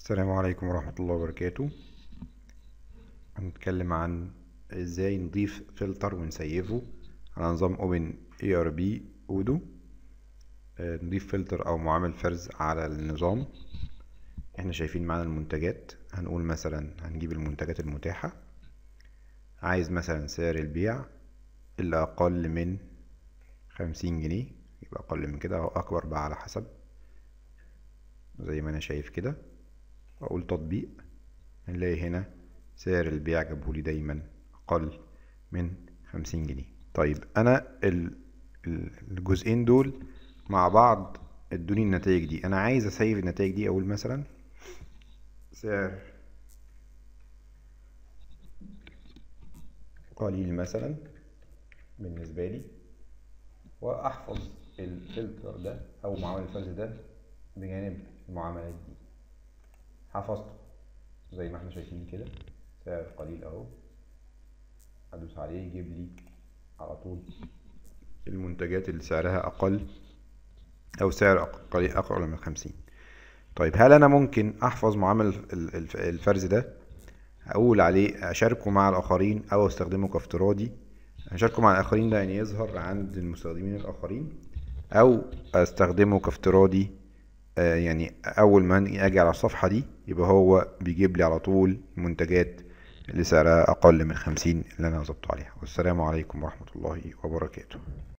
السلام عليكم ورحمة الله وبركاته هنتكلم عن ازاي نضيف فلتر ونسيفه على نظام اوبن اي ار بي اودو آه، نضيف فلتر او معامل فرز على النظام احنا شايفين معانا المنتجات هنقول مثلا هنجيب المنتجات المتاحة عايز مثلا سعر البيع اللي اقل من خمسين جنيه يبقى اقل من كده او اكبر بقى على حسب زي ما انا شايف كده واقول تطبيق هنلاقي هنا سعر البيع جابهولي دايما اقل من خمسين جنيه طيب انا ال- ال- الجزئين دول مع بعض ادوني النتائج دي انا عايز اسيف النتائج دي اقول مثلا سعر قليل مثلا بالنسبة لي واحفظ الفلتر ده او معامل الفرز ده بجانب المعاملات دي حفظته زي ما احنا شايفين كده سعر قليل اهو ادوس عليه يجيب لي على طول المنتجات اللي سعرها اقل او سعر أق- قليل اقل من خمسين طيب هل انا ممكن احفظ معامل ال- الف- الفرز ده اقول عليه اشاركه مع الاخرين او استخدمه كافتراضي اشاركه مع الاخرين ده يعني يظهر عند المستخدمين الاخرين او استخدمه كافتراضي آه، يعني اول ما اجي على الصفحة دي يبقى هو بيجيب لي على طول المنتجات اللي سعرها اقل من خمسين اللي انا ظبطت عليها والسلام عليكم ورحمة الله وبركاته